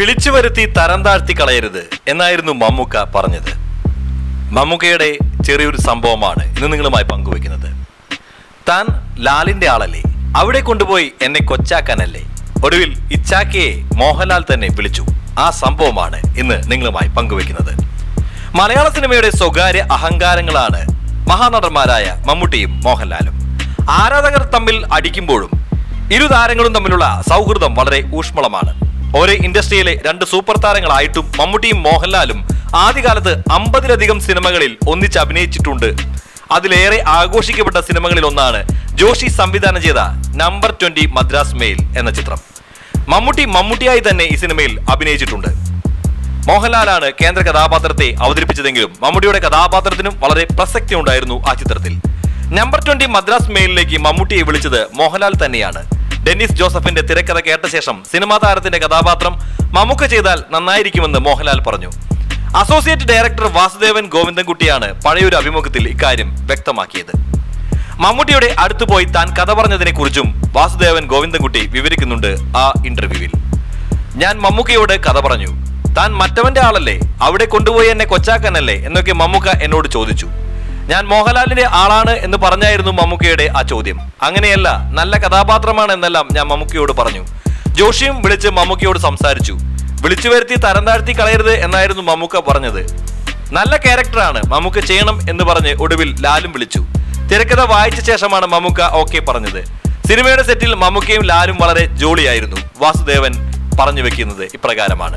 വിളിച്ചു വരുത്തി തരം താഴ്ത്തി കളയരുത് എന്നായിരുന്നു മമ്മൂക്ക പറഞ്ഞത് മമ്മൂക്കയുടെ ചെറിയൊരു സംഭവമാണ് ഇന്ന് നിങ്ങളുമായി പങ്കുവെക്കുന്നത് താൻ ലാലിന്റെ ആളല്ലേ അവിടെ കൊണ്ടുപോയി എന്നെ കൊച്ചാക്കാനല്ലേ ഒടുവിൽ ഇച്ചാക്കയെ മോഹൻലാൽ തന്നെ വിളിച്ചു ആ സംഭവമാണ് ഇന്ന് നിങ്ങളുമായി പങ്കുവെക്കുന്നത് മലയാള സിനിമയുടെ സ്വകാര്യ അഹങ്കാരങ്ങളാണ് മഹാനടന്മാരായ മമ്മൂട്ടിയും മോഹൻലാലും ആരാധകർ തമ്മിൽ അടിക്കുമ്പോഴും ഇരു താരങ്ങളും തമ്മിലുള്ള സൗഹൃദം വളരെ ഊഷ്മളമാണ് ഒരേ ഇൻഡസ്ട്രിയിലെ രണ്ട് സൂപ്പർ താരങ്ങളായിട്ടും മമ്മൂട്ടിയും മോഹൻലാലും ആദ്യകാലത്ത് അമ്പതിലധികം സിനിമകളിൽ ഒന്നിച്ച് അഭിനയിച്ചിട്ടുണ്ട് അതിലേറെ ആഘോഷിക്കപ്പെട്ട സിനിമകളിൽ ഒന്നാണ് ജോഷി സംവിധാനം ചെയ്ത നമ്പർ ട്വന്റി മദ്രാസ് മെയിൽ എന്ന ചിത്രം മമ്മൂട്ടി മമ്മൂട്ടിയായി തന്നെ ഈ സിനിമയിൽ അഭിനയിച്ചിട്ടുണ്ട് മോഹൻലാലാണ് കേന്ദ്ര കഥാപാത്രത്തെ അവതരിപ്പിച്ചതെങ്കിലും മമ്മൂട്ടിയുടെ കഥാപാത്രത്തിനും വളരെ പ്രസക്തി ഉണ്ടായിരുന്നു ആ ചിത്രത്തിൽ നമ്പർ ട്വന്റി മദ്രാസ് മെയിലിലേക്ക് മമ്മൂട്ടിയെ വിളിച്ചത് മോഹൻലാൽ തന്നെയാണ് ഡെന്നിസ് ജോസഫിന്റെ തിരക്കഥ കേട്ട ശേഷം സിനിമാ താരത്തിന്റെ കഥാപാത്രം മമ്മൂക്ക ചെയ്താൽ നന്നായിരിക്കുമെന്ന് മോഹൻലാൽ പറഞ്ഞു അസോസിയേറ്റ് ഡയറക്ടർ വാസുദേവൻ ഗോവിന്ദൻകുട്ടിയാണ് പഴയൊരു അഭിമുഖത്തിൽ ഇക്കാര്യം വ്യക്തമാക്കിയത് മമ്മൂട്ടിയുടെ അടുത്ത് പോയി താൻ കഥ പറഞ്ഞതിനെ കുറിച്ചും വാസുദേവൻ ഗോവിന്ദൻകുട്ടി വിവരിക്കുന്നുണ്ട് ആ ഇന്റർവ്യൂവിൽ ഞാൻ മമ്മൂക്കയോട് കഥ പറഞ്ഞു താൻ മറ്റവന്റെ ആളല്ലേ അവിടെ കൊണ്ടുപോയി എന്നെ കൊച്ചാക്കാനല്ലേ എന്നൊക്കെ മമ്മൂക്ക എന്നോട് ചോദിച്ചു ഞാൻ മോഹൻലാലിന്റെ ആളാണ് എന്ന് പറഞ്ഞായിരുന്നു മമ്മൂക്കയുടെ ആ ചോദ്യം അങ്ങനെയല്ല നല്ല കഥാപാത്രമാണ് എന്നെല്ലാം ഞാൻ മമ്മൂക്കയോട് പറഞ്ഞു ജോഷിയും വിളിച്ച് മമ്മൂക്കയോട് സംസാരിച്ചു വിളിച്ചു വരുത്തി തരം താഴ്ത്തി കളയരുത് എന്നായിരുന്നു മമ്മൂക്ക പറഞ്ഞത് നല്ല ക്യാരക്ടറാണ് മമ്മൂക്ക ചെയ്യണം എന്ന് പറഞ്ഞ് ഒടുവിൽ ലാലും വിളിച്ചു തിരക്കഥ വായിച്ച ശേഷമാണ് മമ്മൂക്ക ഓക്കെ പറഞ്ഞത് സിനിമയുടെ സെറ്റിൽ മമ്മൂക്കയും ലാലും വളരെ ജോളിയായിരുന്നു വാസുദേവൻ പറഞ്ഞു വെക്കുന്നത് ഇപ്രകാരമാണ്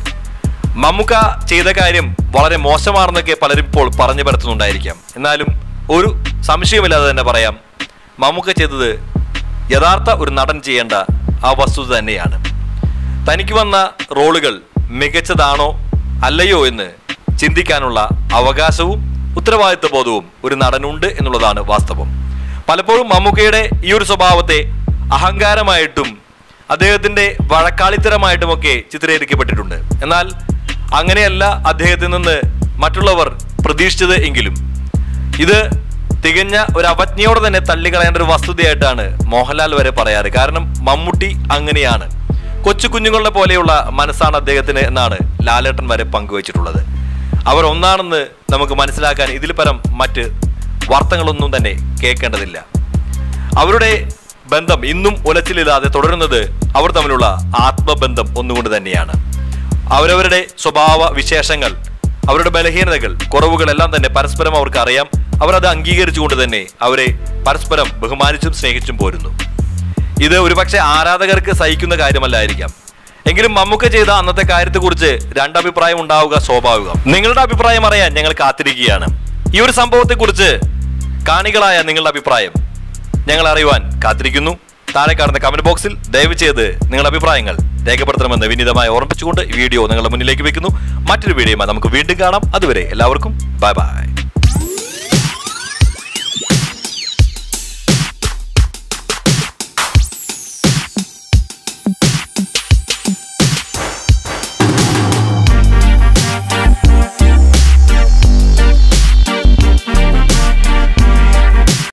മമ്മൂക്ക ചെയ്ത കാര്യം വളരെ മോശമാണെന്നൊക്കെ പലരും ഇപ്പോൾ പറഞ്ഞു പരത്തുന്നുണ്ടായിരിക്കാം എന്നാലും ഒരു സംശയമില്ലാതെ തന്നെ പറയാം മമ്മൂക്ക ചെയ്തത് യഥാർത്ഥ ഒരു നടൻ ചെയ്യേണ്ട ആ വസ്തുത തന്നെയാണ് തനിക്ക് വന്ന റോളുകൾ മികച്ചതാണോ അല്ലയോ എന്ന് ചിന്തിക്കാനുള്ള അവകാശവും ഉത്തരവാദിത്വ ബോധവും ഒരു നടനുണ്ട് എന്നുള്ളതാണ് വാസ്തവം പലപ്പോഴും മമ്മൂക്കയുടെ ഈ ഒരു സ്വഭാവത്തെ അഹങ്കാരമായിട്ടും അദ്ദേഹത്തിന്റെ വഴക്കാളിത്തരമായിട്ടുമൊക്കെ ചിത്രീകരിക്കപ്പെട്ടിട്ടുണ്ട് എന്നാൽ അങ്ങനെയല്ല അദ്ദേഹത്തിൽ നിന്ന് മറ്റുള്ളവർ പ്രതീക്ഷിച്ചത് എങ്കിലും ഇത് തികഞ്ഞ ഒരു അവജ്ഞയോടെ തന്നെ തള്ളിക്കളയേണ്ട ഒരു വസ്തുതയായിട്ടാണ് മോഹൻലാൽ വരെ പറയാറ് കാരണം മമ്മൂട്ടി അങ്ങനെയാണ് കൊച്ചു കുഞ്ഞുങ്ങളെ പോലെയുള്ള മനസ്സാണ് അദ്ദേഹത്തിന് എന്നാണ് ലാലേട്ടൻ വരെ പങ്കുവച്ചിട്ടുള്ളത് അവർ ഒന്നാണെന്ന് നമുക്ക് മനസ്സിലാക്കാൻ ഇതിൽ പരം മറ്റ് വാർത്തകളൊന്നും തന്നെ കേൾക്കേണ്ടതില്ല അവരുടെ ബന്ധം ഇന്നും ഉലച്ചിലില്ലാതെ തുടരുന്നത് അവർ തമ്മിലുള്ള ആത്മബന്ധം ഒന്നുകൊണ്ട് തന്നെയാണ് അവരവരുടെ സ്വഭാവ വിശേഷങ്ങൾ അവരുടെ ബലഹീനതകൾ കുറവുകൾ എല്ലാം തന്നെ പരസ്പരം അവർക്ക് അറിയാം അവർ അത് അംഗീകരിച്ചുകൊണ്ട് തന്നെ അവരെ പരസ്പരം ബഹുമാനിച്ചും സ്നേഹിച്ചും പോരുന്നു ഇത് ഒരുപക്ഷെ ആരാധകർക്ക് സഹിക്കുന്ന കാര്യമല്ലായിരിക്കാം എങ്കിലും മമ്മൂക്ക ചെയ്ത അന്നത്തെ കാര്യത്തെക്കുറിച്ച് രണ്ടഭിപ്രായം ഉണ്ടാവുക സ്വാഭാവികം നിങ്ങളുടെ അഭിപ്രായം അറിയാൻ ഞങ്ങൾ കാത്തിരിക്കുകയാണ് ഈ ഒരു സംഭവത്തെക്കുറിച്ച് കാണികളായ നിങ്ങളുടെ അഭിപ്രായം ഞങ്ങൾ അറിയുവാൻ കാത്തിരിക്കുന്നു താഴെ കാണുന്ന കമന്റ് ബോക്സിൽ ദയവ് ചെയ്ത് നിങ്ങളുടെ അഭിപ്രായങ്ങൾ രേഖപ്പെടുത്തണമെന്ന് വിനീതമായി ഓർമ്മിച്ചുകൊണ്ട് ഈ വീഡിയോ നിങ്ങളുടെ മുന്നിലേക്ക് വെക്കുന്നു മറ്റൊരു വീഡിയോയുമായി നമുക്ക് വീണ്ടും കാണാം അതുവരെ എല്ലാവർക്കും ബൈ ബൈ